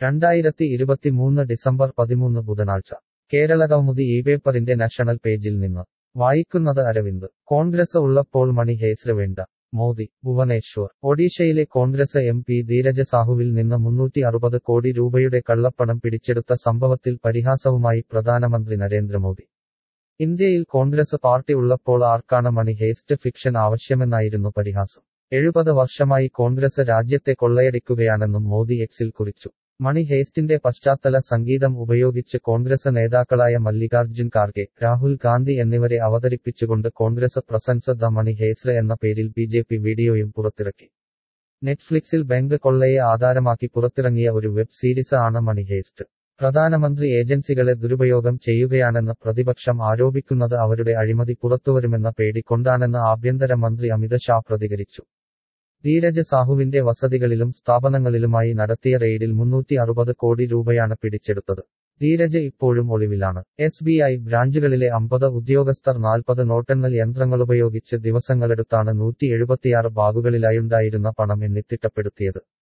രണ്ടായിരത്തി ഇരുപത്തിമൂന്ന് ഡിസംബർ പതിമൂന്ന് ബുധനാഴ്ച കേരളകൗമുദി ഈ പേപ്പറിന്റെ നാഷണൽ പേജിൽ നിന്ന് വായിക്കുന്നത് അരവിന്ദ് കോൺഗ്രസ് ഉള്ളപ്പോൾ മണി ഹേസ്ര വേണ്ട മോദി ഭുവനേശ്വർ ഒഡീഷയിലെ കോൺഗ്രസ് എം പി ധീരജ സാഹുവിൽ നിന്ന് മുന്നൂറ്റി അറുപത് കോടി രൂപയുടെ കള്ളപ്പണം പിടിച്ചെടുത്ത സംഭവത്തിൽ പരിഹാസവുമായി പ്രധാനമന്ത്രി നരേന്ദ്രമോദി ഇന്ത്യയിൽ കോൺഗ്രസ് പാർട്ടി ഉള്ളപ്പോൾ ആർക്കാണ് മണി ഹേസ്റ്റ് ഫിക്ഷൻ ആവശ്യമെന്നായിരുന്നു പരിഹാസം എഴുപത് വർഷമായി കോൺഗ്രസ് രാജ്യത്തെ കൊള്ളയടിക്കുകയാണെന്നും മോദി എക്സിൽ കുറിച്ചു മണി ഹേസ്റ്റിന്റെ പശ്ചാത്തല സംഗീതം ഉപയോഗിച്ച് കോൺഗ്രസ് നേതാക്കളായ മല്ലികാർജുൻ ഖാർഗെ രാഹുൽ ഗാന്ധി എന്നിവരെ അവതരിപ്പിച്ചുകൊണ്ട് Congress presents the money heist എന്ന പേരിൽ ബി ജെ പി വീഡിയോയും പുറത്തിറക്കി നെറ്റ്ഫ്ലിക്സിൽ ബാങ്ക് കൊള്ളയെ ആധാരമാക്കി പുറത്തിറങ്ങിയ ഒരു വെബ് സീരീസ് ആണ് മണി ഹേസ്റ്റ് പ്രധാനമന്ത്രി ഏജൻസികളെ ദുരുപയോഗം ചെയ്യുകയാണെന്ന് പ്രതിപക്ഷം ആരോപിക്കുന്നത് അവരുടെ അഴിമതി പുറത്തുവരുമെന്ന പേടി കൊണ്ടാണെന്ന് ആഭ്യന്തരമന്ത്രി അമിത് ഷാ പ്രതികരിച്ചു ധീരജ് സാഹുവിന്റെ വസതികളിലും സ്ഥാപനങ്ങളിലുമായി നടത്തിയ റെയ്ഡിൽ മുന്നൂറ്റി അറുപത് കോടി രൂപയാണ് പിടിച്ചെടുത്തത് ധീരജ് ഇപ്പോഴും ഒളിവിലാണ് എസ് ബി ഐ ബ്രാഞ്ചുകളിലെ അമ്പത് ഉദ്യോഗസ്ഥർ നാൽപ്പത് നോട്ടെണ്ണൽ യന്ത്രങ്ങളുപയോഗിച്ച് ദിവസങ്ങളെടുത്താണ് നൂറ്റി എഴുപത്തിയാറ് ബാഗുകളിലായുണ്ടായിരുന്ന പണം എണ്ണിത്തിട്ടപ്പെടുത്തിയത്